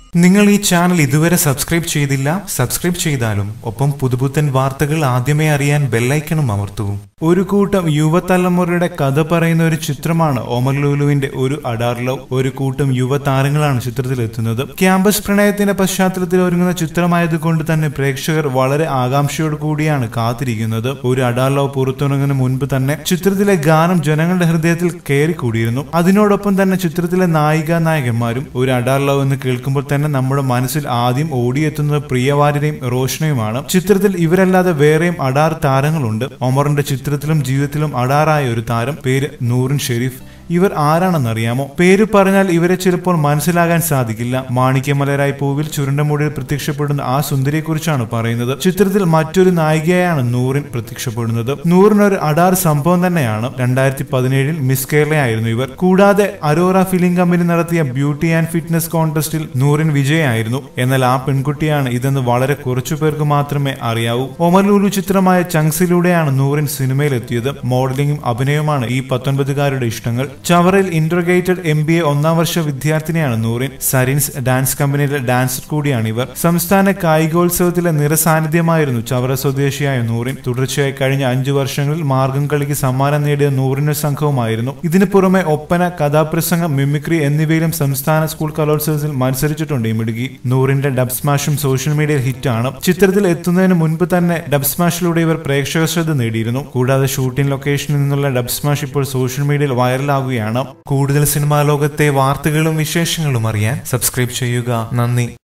നിങ്ങൾ ഈ ചാനൽ ഇതുവരെ സബ്സ്ക്രൈബ് ചെയ്തില്ല സബ്സ്ക്രൈബ് ചെയ്താലും ഒപ്പം പുതുപുത്തൻ വാർത്തകൾ ആദ്യമേ അറിയാൻ ബെല്ലൈക്കണും അമർത്തൂ ഒരു കൂട്ടം യുവതലമുറയുടെ കഥ പറയുന്ന ഒരു ചിത്രമാണ് ഓമർ ലുലുവിന്റെ ഒരു അഡാർ ലവ് ഒരു കൂട്ടം യുവതാരങ്ങളാണ് ചിത്രത്തിൽ എത്തുന്നത് ക്യാമ്പസ് പ്രണയത്തിന്റെ പശ്ചാത്തലത്തിൽ ഒരുങ്ങുന്ന ചിത്രമായതുകൊണ്ട് തന്നെ പ്രേക്ഷകർ വളരെ ആകാംക്ഷയോട് കൂടിയാണ് കാത്തിരിക്കുന്നത് ഒരു അഡാർ ലവ് പുറത്തിറങ്ങുന്നതിന് മുൻപ് തന്നെ ചിത്രത്തിലെ ഗാനം ജനങ്ങളുടെ ഹൃദയത്തിൽ കയറിക്കൂടിയിരുന്നു അതിനോടൊപ്പം തന്നെ ചിത്രത്തിലെ നായിക നായകന്മാരും ഒരു അഡാർ ലവ് എന്ന് കേൾക്കുമ്പോൾ തന്നെ നമ്മുടെ മനസ്സിൽ ആദ്യം ഓടിയെത്തുന്നത് പ്രിയവാര്യതയും റോഷനയുമാണ് ചിത്രത്തിൽ ഇവരല്ലാതെ വേറെയും അഡാർ താരങ്ങളുണ്ട് ഒമറിന്റെ ചിത്രത്തിലും ജീവിതത്തിലും അഡാറായ ഒരു താരം പേര് നൂറിൻ ഷെരീഫ് ഇവർ ആരാണെന്നറിയാമോ പേര് പറഞ്ഞാൽ ഇവരെ ചിലപ്പോൾ മനസ്സിലാകാൻ സാധിക്കില്ല മാണിക്യമലരായി പൂവിൽ ചുരുണ്ടമുടിയിൽ പ്രത്യക്ഷപ്പെടുന്ന ആ സുന്ദരിയെക്കുറിച്ചാണ് പറയുന്നത് ചിത്രത്തിൽ മറ്റൊരു നായികയായാണ് നൂറിൻ പ്രത്യക്ഷപ്പെടുന്നത് നൂറിൻ ഒരു അഡാർ സംഭവം തന്നെയാണ് രണ്ടായിരത്തി പതിനേഴിൽ മിസ് കേരളയായിരുന്നു ഇവർ കൂടാതെ അരോറ ഫിലിം കമ്പനി നടത്തിയ ബ്യൂട്ടി ആൻഡ് ഫിറ്റ്നസ് കോൺടെസ്റ്റിൽ നൂറിൻ വിജയായിരുന്നു എന്നാൽ ആ പെൺകുട്ടിയാണ് ഇതെന്ന് വളരെ കുറച്ചു പേർക്ക് മാത്രമേ അറിയാവൂ ഒമർ ലൂലു ചിത്രമായ ചങ്സിലൂടെയാണ് നൂറിൻ സിനിമയിലെത്തിയത് മോഡലിംഗും അഭിനയവുമാണ് ഈ പത്തൊൻപതുകാരുടെ ഇഷ്ടങ്ങൾ ചവറയിൽ ഇന്റർഗ്രേറ്റഡ് എം ബി എ ഒന്നാം വർഷ വിദ്യാർത്ഥിനിയാണ് നൂറിൻ സരിൻസ് ഡാൻസ് കമ്പനിയിലെ ഡാൻസർ കൂടിയാണ് ഇവർ സംസ്ഥാന കായികോത്സവത്തിലെ നിറസാന്നിധ്യമായിരുന്നു ചവറ സ്വദേശിയായ നൂറിൻ തുടർച്ചയായി കഴിഞ്ഞ അഞ്ചു വർഷങ്ങളിൽ മാർഗം കളിക്ക് സമ്മാനം നേടിയ നൂറിന്റെ സംഘവുമായിരുന്നു ഇതിനു പുറമെ ഒപ്പന കഥാപ്രസംഗം മിമിക്രി എന്നിവയിലും സംസ്ഥാന സ്കൂൾ കലോത്സവത്തിൽ മത്സരിച്ചിട്ടുണ്ട് ഈ മിടുക്കി നൂറിന്റെ ഡബ് സ്മാഷും സോഷ്യൽ മീഡിയയിൽ ഹിറ്റാണ് ചിത്രത്തിൽ എത്തുന്നതിന് മുൻപ് തന്നെ ഡബ് സ്മാഷിലൂടെ ഇവർ പ്രേക്ഷക ശ്രദ്ധ നേടിയിരുന്നു കൂടാതെ ഷൂട്ടിംഗ് ലൊക്കേഷനിൽ നിന്നുള്ള ഡബ് സ്മാഷ് ഇപ്പോൾ സോഷ്യൽ മീഡിയയിൽ വൈറലാകുകയാണ് കൂടുതൽ സിനിമാ ലോകത്തെ വാർത്തകളും വിശേഷങ്ങളും അറിയാൻ സബ്സ്ക്രൈബ് ചെയ്യുക നന്ദി